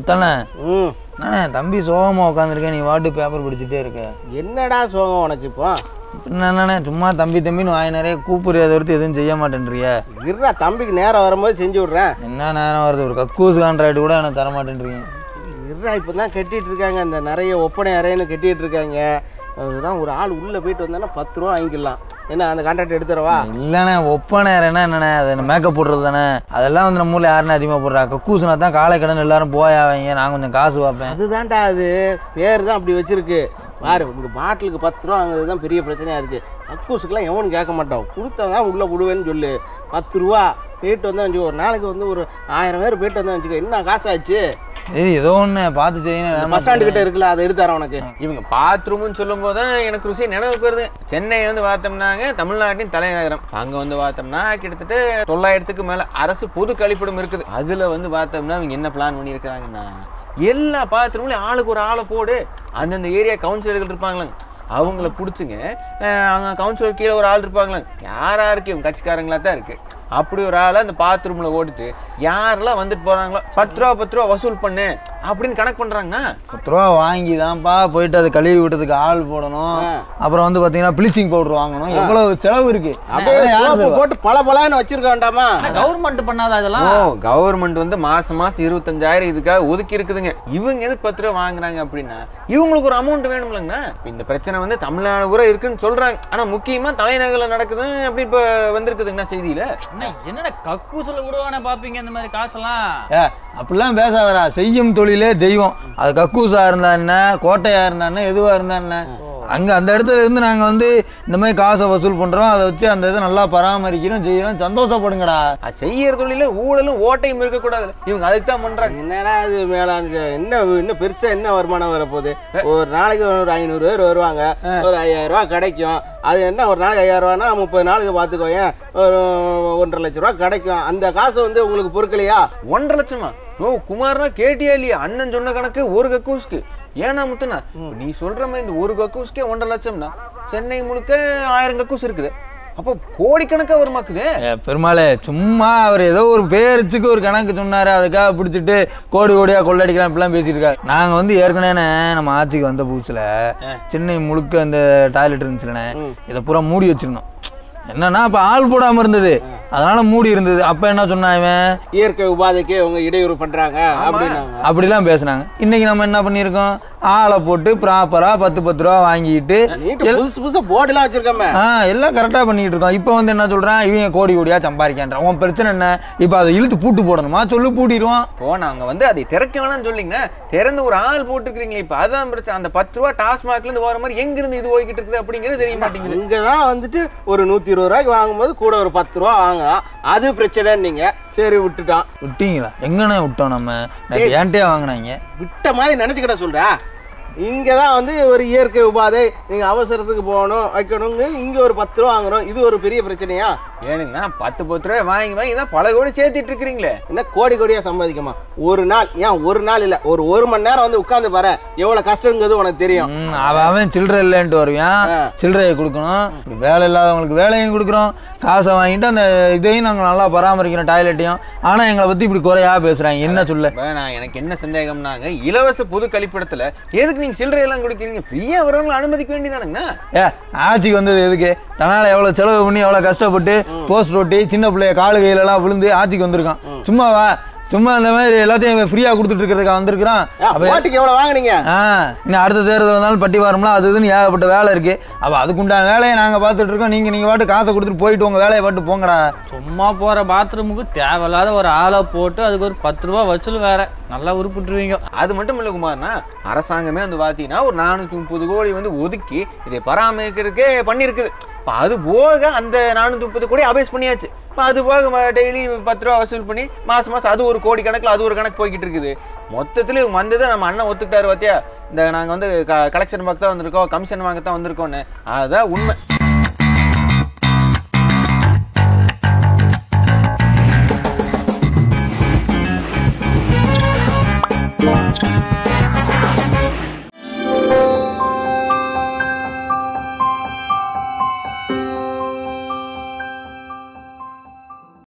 முத்தண்ணே ம் என்னண்ணே தம்பி சோகமாக உட்காந்துருக்கேன் நீ வாட்டு பேப்பர் படிச்சுட்டே இருக்க என்னடா சோகம் உனக்கு இப்போ பின்ன என்னண்ணே சும்மா தம்பி தம்பின்னு வாய் நிறைய கூப்பிடுறத ஒருத்தர் எதுவும் செய்ய மாட்டேன்றிய இருடா தம்பிக்கு நேரம் வரும்போது செஞ்சு விட்றேன் என்ன நேரம் வருது ஒரு கக்கூஸ் கான்ட்ராக்ட் கூட எனக்கு தர மாட்டேன்றீங்க இருடா இப்போ தான் கட்டிட்டு இருக்காங்க இந்த நிறைய ஒப்பனை அறைன்னு கட்டிட்டு இருக்காங்க அதுதான் ஒரு ஆள் உள்ளே போயிட்டு வந்தானா பத்து ரூபா வாங்கிக்கலாம் என்ன அந்த கான்ட்ராக்ட் எடுத்துறவா இல்லைண்ணே ஒப்ப நேரம்னா என்னண்ணே அது மேக்கப் போடுறது தானே அதெல்லாம் வந்து நம்ம ஊரில் யாருன்னு அதிகமாக போடுறா கக்கூஸ்னா தான் காலை கடன் எல்லாரும் போயாவீங்க நான் கொஞ்சம் காசு பார்ப்பேன் அதுதான்டா அது பேர் தான் அப்படி வச்சிருக்கு பாரு உங்கள் பாட்டிலுக்கு பத்து ரூபா வாங்குறது தான் பெரிய பிரச்சனையாக இருக்குது கக்கூசுக்கெல்லாம் எவனும் கேட்க மாட்டோம் கொடுத்தா தான் உள்ளே விடுவேன்னு சொல்லு பத்து ரூபா போயிட்டு வந்தா வச்சுக்கோ ஒரு நாளைக்கு வந்து ஒரு ஆயிரம் பேர் போயிட்டு வந்தா வச்சுக்கோ என்ன காசாச்சு சரி ஏதோ ஒன்று பார்த்து செய்யணும் பஸ் ஸ்டாண்டு கிட்ட இருக்குல்ல அதை எடுத்து தரேன் உனக்கு இவங்க பாத்ரூம்னு சொல்லும் போது தான் எனக்கு ருசி நினைவுக்கு வருது சென்னை வந்து பார்த்தோம்னாங்க தமிழ்நாட்டின் தலைநகரம் அங்க வந்து பார்த்தோம்னா கிட்டத்தட்ட தொள்ளாயிரத்துக்கு மேல அரசு பொது கழிப்பிடம் இருக்குது அதுல வந்து பார்த்தோம்னா இவங்க என்ன பிளான் பண்ணியிருக்கிறாங்கன்னா எல்லா பாத்ரூம்லயும் ஆளுக்கு ஒரு ஆளை போடு அந்தந்த ஏரியா கவுன்சிலர்கள் இருப்பாங்களாங்க அவங்கள பிடிச்சிங்க அவங்க கவுன்சிலர் கீழே ஒரு ஆள் இருப்பாங்களாங்க யாரா இருக்கு இவங்க கட்சிக்காரங்களா தான் இருக்கு அப்படி ஒரு ஆளை அந்த பாத்ரூம்ல ஓடிட்டு யாரெல்லாம் வந்துட்டு போறாங்களோ பத்து ரூபா பத்து ரூபா வசூல் பண்ணு அப்படின்னு கணக்கு பண்றாங்கன்னா பத்து ரூபா வாங்கி தான்ப்பா போயிட்டு அதை கழுவி விட்டதுக்கு ஆள் போடணும் அப்புறம் வந்து பார்த்தீங்கன்னா ப்ளீச்சிங் பவுடர் வாங்கணும் எவ்வளவு செலவு இருக்கு அப்படியே அதெல்லாம் யார் சோப்பு தருவா? போட்டு பல பலான்னு வச்சிருக்க வேண்டாமா கவர்மெண்ட் பண்ணாத ஓ அதெல்லாம் கவர்மெண்ட் வந்து மாசம் மாசம் இருபத்தஞ்சாயிரம் இதுக்காக ஒதுக்கி இருக்குதுங்க இவங்க எதுக்கு பத்து ரூபா வாங்குறாங்க அப்படின்னா இவங்களுக்கு ஒரு அமௌண்ட் வேணும்லங்கண்ணா இப்ப இந்த பிரச்சனை வந்து தமிழ்நாடு கூட இருக்குன்னு சொல்றாங்க ஆனா முக்கியமா தலைநகர்ல நடக்குது அப்படி இப்ப வந்திருக்குதுங்கண்ணா செய்தியில என்ன என்னடா கக்கு சொல்ல கூடவானே பாப்பீங்க இந்த மாதிரி காசெல்லாம் ஏ அப்படிலாம் பேசாதடா செய்யும் தொழிலே தெய்வம் அது கக்கூசா இருந்தா என்ன கோட்டையா இருந்தா என்ன எதுவா இருந்தா என்ன அங்க அந்த இடத்துல இருந்து நாங்க வந்து இந்த மாதிரி காசை வசூல் பண்றோம் அதை வச்சு அந்த இதை நல்லா பராமரிக்கிறோம் செய்யறோம் சந்தோஷப்படுங்கடா அது செய்யற தொழில ஊழலும் ஓட்டையும் இருக்கக்கூடாது இவங்க அதுக்கு தான் பண்றாங்க என்னடா இது மேலான்னு என்ன இன்னும் பெருசா என்ன வருமானம் வரப்போகுது ஒரு நாளைக்கு ஒரு ஐநூறு பேர் வருவாங்க ஒரு ஐயாயிரம் ரூபா கிடைக்கும் அது என்ன ஒரு நாளைக்கு ஐயாயிரம் ரூபானா முப்பது நாளுக்கு பார்த்துக்கோயேன் ஒரு ஒன்றரை லட்ச ரூபா கிடைக்கும் அந்த காசு வந்து உங்களுக்கு பொறுக்கலையா ஒன்றரை லட்சமா ஓ குமார்னா கேட்டியா இல்லையா அண்ணன் சொன்ன கணக்கு ஒரு கக்கூஸ்க்கு ஏன்னா முத்துனா நீ சொல்ற மாதிரி இந்த ஒரு கக்கூஸ்க்கே ஒன்றரை லட்சம்னா சென்னை முழுக்க ஆயிரம் கக்கூஸ் இருக்குது அப்போ கோடிக்கணக்கா வருமாக்குது ஏ, பெருமாளே சும்மா அவர் ஏதோ ஒரு பேருச்சுக்கு ஒரு கணக்கு சொன்னாரு அதுக்காக பிடிச்சிட்டு கோடி கோடியா கொள்ளடிக்கலாம் இப்படிலாம் பேசிட்டு இருக்காரு நாங்க வந்து ஏற்கனவே நம்ம ஆட்சிக்கு வந்த புதுசுல சென்னை முழுக்க அந்த டாய்லெட் இருந்துச்சுலண்ணே இதை பூரா மூடி வச்சிருந்தோம் என்னன்னா அப்ப ஆள் போடாம இருந்தது அதனால மூடி இருந்தது அப்ப என்ன சொன்னா இவன் இயற்கை உபாதைக்கு அவங்க இடையூறு பண்றாங்க அப்படின்னாங்க அப்படிலாம் பேசுனாங்க இன்னைக்கு நம்ம என்ன பண்ணியிருக்கோம் ஆளை போட்டு ப்ராப்பரா பத்து பத்து ரூபா வாங்கிட்டு நீட்டு புதுசு புதுசா போர்டுலாம் வச்சிருக்கோமே ஆ எல்லாம் கரெக்டாக பண்ணிட்டு இருக்கோம் இப்போ வந்து என்ன சொல்றான் இவன் கோடி கோடியா சம்பாதிக்கான்றான் உன் பிரச்சனை என்ன இப்போ அதை இழுத்து பூட்டு போடணுமா சொல்லு பூட்டிடுவான் இப்போ நாங்க வந்து அதை திறக்க வேணாம்னு சொல்லிங்க திறந்து ஒரு ஆள் போட்டுருக்கீங்களே இப்போ அதான் பிரச்சனை அந்த பத்து ரூபா டாஸ்மாக்ல இருந்து வர மாதிரி எங்க இருந்து இது போய்கிட்டு இருக்குது அப்படிங்கிறது தெரிய மாட்டேங்குது இங்க தான் வந்துட்டு ஒரு நூத்தி இருபது ரூபாய்க்கு வாங்கும்போது கூட ஒரு பத்து ரூபா வாங்கலாம் அது பிரச்சனை நீங்க சரி விட்டுட்டான் விட்டீங்களா எங்கண்ணே விட்டோம் நம்ம நேத்து ஏன்ட்டே வாங்கினாங்க விட்ட மாதிரி நினச்சிக்கிட்ட சொல்கிறா இங்கே தான் வந்து ஒரு இயற்கை உபாதை நீங்கள் அவசரத்துக்கு போகணும் வைக்கணுங்க இங்கே ஒரு பத்து ரூபா வாங்குறோம் இது ஒரு பெரிய பிரச்சனையா ஏனுங்கண்ணா பத்து பத்து ரூபாய் வாங்கி வாங்கி தான் பல கோடி சேர்த்திட்டு இருக்கிறீங்களே என்ன கோடி கோடியாக சம்பாதிக்குமா ஒரு நாள் ஏன் ஒரு நாள் இல்லை ஒரு ஒரு மணி நேரம் வந்து உட்காந்து பாரு எவ்வளோ கஷ்டங்கிறது உனக்கு தெரியும் ம், அவன் அவன் சில்லறை இல்லைன்ட்டு வருவான் சில்லறையை கொடுக்கணும் இப்படி வேலை இல்லாதவங்களுக்கு வேலையும் கொடுக்குறோம் காசை வாங்கிட்டு அந்த இதையும் நாங்கள் நல்லா பராமரிக்கிறோம் டாய்லெட்டையும் ஆனால் எங்களை பற்றி இப்படி குறையா பேசுகிறாங்க என்ன சொல்ல இப்ப நான் எனக்கு என்ன சந்தேகம்னாங்க இலவச பொது கழிப்பிடத்துல எதுக்கு நீங்க சில்லறை எல்லாம் கொடுக்குறீங்க ஃப்ரீயா வரவங்களை அனுமதிக்க வேண்டியதானுங்கண்ணா ஏ ஆட்சிக்கு வந்தது எதுக்கு தன்னால் எவ்வளோ செலவு பண்ணி எவ்வளோ கஷ்டப்பட்டு போஸ்ட் ஒட்டி சின்ன பிள்ளைய காலு கையிலலாம் விழுந்து ஆட்சிக்கு வந்திருக்கான் சும்மாவா சும்மா இந்த மாதிரி எல்லாத்தையும் ஃப்ரீயாக கொடுத்துட்டு இருக்கிறதுக்காக வந்திருக்கிறான் அப்போ ஓட்டுக்கு எவ்வளோ வாங்குனீங்க ஆ இன்னும் அடுத்த தேர்தல் வந்தாலும் பட்டி வாரம்லாம் அது இதுன்னு ஏகப்பட்ட வேலை இருக்கு அப்போ அதுக்குண்டான வேலையை நாங்கள் பார்த்துட்டு இருக்கோம் நீங்கள் நீங்கள் பாட்டு காசை கொடுத்துட்டு போயிட்டு உங்கள் வேலையை பாட்டு போங்கடா சும்மா போற பாத்ரூமுக்கு தேவையில்லாத ஒரு ஆளை போட்டு அதுக்கு ஒரு பத்து ரூபா வசூல் வேற நல்லா உருப்பிட்டுருவீங்க அது மட்டும் இல்லை குமார்னா அரசாங்கமே வந்து பார்த்தீங்கன்னா ஒரு நானூற்றி முப்பது கோடி வந்து ஒதுக்கி இதை பராமரிக்கிறதுக்கே பண்ணியிருக்குது இப்போ அது போக அந்த நானூற்றி முப்பது கோடி அபேஸ் பண்ணியாச்சு இப்போ அது போக டெய்லி பத்து ரூபா வசூல் பண்ணி மாதம் மாதம் அது ஒரு கோடி கணக்கில் அது ஒரு கணக்கு போய்கிட்டு இருக்குது மொத்தத்தில் இவங்க வந்ததை நம்ம அண்ணன் ஒத்துக்கிட்டாரு பார்த்தியா இந்த நாங்கள் வந்து க கலெக்ஷன் பார்க்க தான் வந்திருக்கோம் கமிஷன் வாங்க தான் வந்திருக்கோன்னு அதுதான் உண்மை